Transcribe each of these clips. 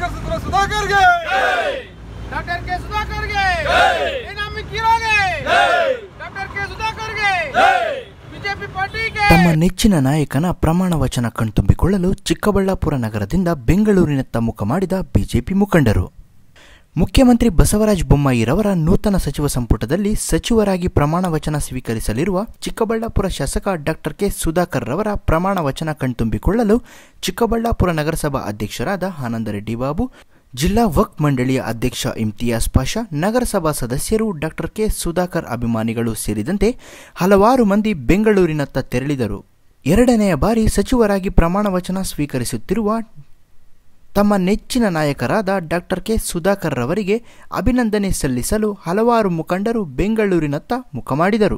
doctor ಸುಂದರ ಸುಧಾಕರ್ಗೆ doctor K ಸುಧಾಕರ್ಗೆ ಏನಾಮಿ ಕಿರೋಗೆ ಡಾಕ್ಟರ್ ಕೆ ಸುಧಾಕರ್ಗೆ ಬಿಜೆಪಿ ಪಾರ್ಟಿಗೆ ತಮ್ಮ ನೆಚ್ಚಿನ ನಾಯಕನ ಪ್ರಮಾಣ ವಚನ ಕಣ್ತುಂಬಿಕೊಳ್ಳಲು ಚಿಕ್ಕಬಳ್ಳಾಪುರ ನಗರದಿಂದ ಬೆಂಗಳೂರಿನತ್ತ ಮುಖ ಮಾಡಿದ ಬಿಜೆಪಿ ಮುಖಂಡರು ಮುಖ್ಯಮಂತ್ರಿ ಬಸವರಾಜ ಬೊಮ್ಮಾಯಿರವರ ನೂತನ ಸಚಿವ ಸಂಪುಟದಲ್ಲಿ ಸಚಿವರಾಗಿ ಪ್ರಮಾಣ ವಚನ ಸ್ವೀಕರಿಸಲಿರುವ ಚಿಕ್ಕಬಳ್ಳಾಪುರ ಶಾಸಕ ಡಾಕ್ಟರ್ ಕೆ ಸುಧಾಕರ್ ರವರ ಪ್ರಮಾಣ ವಚನ ಕಣ್ತುಂಬಿಕೊಳ್ಳಲು ಚಿಕ್ಕಬಳ್ಳಾಪುರ ನಗರಸಭಾ ಅಧ್ಯಕ್ಷರಾದ ಆನಂದರೆಡ್ಡಿ ಬಾಬು ಜಿಲ್ಲಾ ವಕ್ಫ್ ಮಂಡಳಿಯ ಅಧ್ಯಕ್ಷ ಇಮ್ತಿಯಾಜ್ ಪಾಷಾ ನಗರಸಭಾ ಸದಸ್ಯರು ಡಾಕ್ಟರ್ ಕೆ ಸುಧಾಕರ್ ಅಭಿಮಾನಿಗಳು ಸೇರಿದಂತೆ ಹಲವಾರು ಮಂದಿ ಬೆಂಗಳೂರಿನತ್ತ ತೆರಳಿದರು ಎರಡನೆಯ ಬಾರಿ ಸಚಿವರಾಗಿ ಪ್ರಮಾಣ ವಚನ ಸ್ವೀಕರಿಸುತ್ತಿರುವ ತಮ್ಮ ನೆಚ್ಚಿನ ನಾಯಕರಾದ ಡಾಕ್ಟರ್ ಕೆ ಸುಧಾಕರ್ ರವರಿಗೆ ಅಭಿನಂದನೆ ಸಲ್ಲಿಸಲು ಹಲವಾರು ಮುಖಂಡರು ಬೆಂಗಳೂರಿನತ್ತ ಮುಖ ಮಾಡಿದರು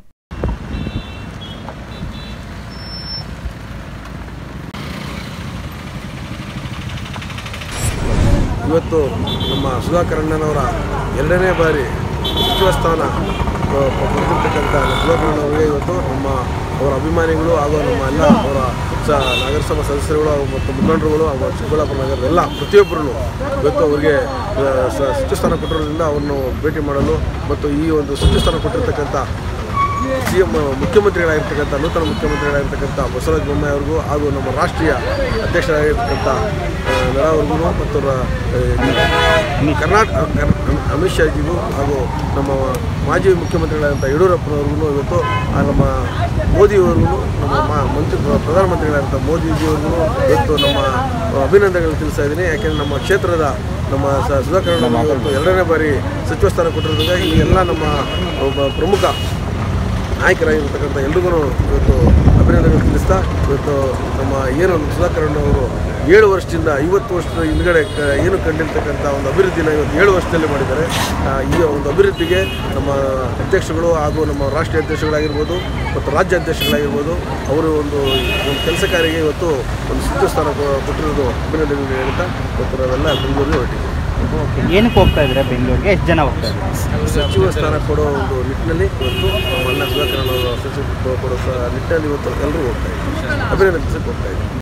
ಇವತ್ತು ನಮ್ಮ ಸುಧಾಕರ್ ಅಣ್ಣನವರ ಎರಡನೇ ಬಾರಿ ಸಚಿವ ಸ್ಥಾನ ಆ, ಪಡೆದಿರ್ತಕ್ಕಂಥ ಸುಧಾಕರ್ ಅಣ್ಣವರಿಗೆ ಇವತ್ತು ನಮ್ಮ ಅವರ ಅಭಿಮಾನಿಗಳು ಹಾಗೂ ನಮ್ಮ ಎಲ್ಲ ಅವರ ಸ ನಗರಸಭಾ ಸದಸ್ಯರುಗಳು ಹಾಗೂ ಮತ್ತು ಮುಖಂಡರುಗಳು ಹಾಗೂ ಚಿಕ್ಕಬಳ್ಳಾಪುರ ನಗರದ ಎಲ್ಲ ಪ್ರತಿಯೊಬ್ಬರೂ ಇವತ್ತು ಅವರಿಗೆ ಆ, ಸ- ಸಚಿವ ಸ್ಥಾನ ಕೊಟ್ಟಿರೋದ್ರಿಂದ ಅವರನ್ನು ಭೇಟಿ ಮಾಡಲು ಮತ್ತು ಈ ಒಂದು ಸಚಿವ ಸ್ಥಾನ ಕೊಟ್ಟಿರ್ತಕ್ಕಂಥ ಸಿ ಎಂ ಮುಖ್ಯಮಂತ್ರಿಗಳಾಗಿರ್ತಕ್ಕಂಥ ನೂತನ ಮುಖ್ಯಮಂತ್ರಿಗಳಾಗಿರ್ತಕ್ಕಂಥ ಬಸವರಾಜ ಬೊಮ್ಮಾಯಿ ಅವ್ರಿಗೂ ಹಾಗೂ ನಮ್ಮ ರಾಷ್ಟ್ರೀಯ ಅಧ್ಯಕ್ಷರಾಗಿರ್ತಕ್ಕಂಥ ಆ, ನರ ಅವ್ರಿಗೂ ಮತ್ತು ರ- ಆ, ಕರ್ನಾಟಕ ಕರ್- ಅಮಿತ್ ಶಾಜಿಗೂ ಹಾಗೂ ನಮ್ಮ ಮಾಜಿ ಮುಖ್ಯಮಂತ್ರಿಗಳಾದಂಥ ಯಡಿಯೂರಪ್ಪನವ್ರಿಗೂ ಇವತ್ತು ಆ, ನಮ್ಮ ಮೋದಿಯವ್ರಿಗೂ ನಮ್ಮ ಮಾ- ಮಂತ್ರಿ ಪ್ರಧಾನಮಂತ್ರಿಗಳಾದಂಥ ಮೋದಿಜಿಯವ್ರಿಗೂ ಇವತ್ತು ನಮ್ಮ ಅಭಿನಂದನೆಗಳು ತಿಳಿಸ್ತಾ ಇದ್ದೀನಿ ಯಾಕೆಂದರೆ ನಮ್ಮ ಕ್ಷೇತ್ರದ ನಮ್ಮ ಸ ಸುಧಾಕರ್ ಅಣ್ಣ ಇವತ್ತು ಎರಡನೇ ಬಾರಿ ಸಚಿವ ಸ್ಥಾನ ಕೊಟ್ಟಿರೋದ್ರಿಂದ ಈ ಎಲ್ಲ ನಮ್ಮ ಒಬ್ಬ ಪ್ರಮುಖ ನಾಯಕರಾಗಿರ್ತಕ್ಕಂಥ ಎಲ್ರಿಗೂ ಇವತ್ತು ಅಭಿನಂದನೆಗಳು ತಿಳಿಸ್ತಾ ಇವತ್ತು ನಮ್ಮ ಏನು ಸುಧಾಕರ್ ಅವರು ಏಳು ವರ್ಷದಿಂದ ಐವತ್ತು ವರ್ಷದ ಹಿಂದ್ಗಡೆ ಕ- ಏನು ಕಂಡಿರ್ತಕ್ಕಂಥ ಒಂದು ಅಭಿವೃದ್ಧಿನ ಇವತ್ತು ಏಳು ವರ್ಷದಲ್ಲಿ ಮಾಡಿದ್ದಾರೆ ಆ, ಈ ಒಂದು ಅಭಿವೃದ್ಧಿಗೆ ನಮ್ಮ ಅಧ್ಯಕ್ಷಗಳು ಹಾಗೂ ನಮ್ಮ ರಾಷ್ಟ್ರೀಯ ಅಧ್ಯಕ್ಷಗಳಾಗಿರ್ಬೋದು ಮತ್ತು ರಾಜ್ಯ ಅಧ್ಯಕ್ಷಗಳಾಗಿರ್ಬೋದು ಅವರು ಒಂದು ಒಂದು ಕೆಲಸ ಕಾರ್ಯಕ್ಕೆ ಇವತ್ತು ಒಂದು ಸಚಿವ ಸ್ಥಾನ ಕೊ- ಕೊಟ್ಟಿರೋದು ಅಭಿನಂದನೆಗಳು ಹೇಳ್ತಾ ಇವತ್ತು ನಾವೆಲ್ಲ ಬೆಂಗಳೂರಿಗೆ ಹೊರಟಿದ್ದೀವಿ ಓಕೆ ಏನಕ್ಕೆ ಹೋಗ್ತಾ ಇದ್ರೆ ಬೆಂಗಳೂರಿಗೆ ಎಷ್ಟು ಜನ ಹೋಗ್ತಾ ಇದ್ದಾರೆ ಸಚಿವ ಸ್ಥಾನ ಕೊಡೋ ಒಂದು ನಿಟ್ಟಿನಲ್ಲಿ ಇವತ್ತು ನಮ್ಮ ಅಣ್ಣ ಸುಧಾಕರ್ ಅವರು ಸಚಿವ ಕೊಡೋ ಸ- ನಿಟ್ಟಿನಲ್ಲಿ ಇವತ್ತು ಎಲ್ಲರೂ ಹೋಗ್ತಾ ಇದ್ದಾರೆ ಅಭಿನಂದನೆ ಹೋಗ್ತಾ ಇದ್ದಾರೆ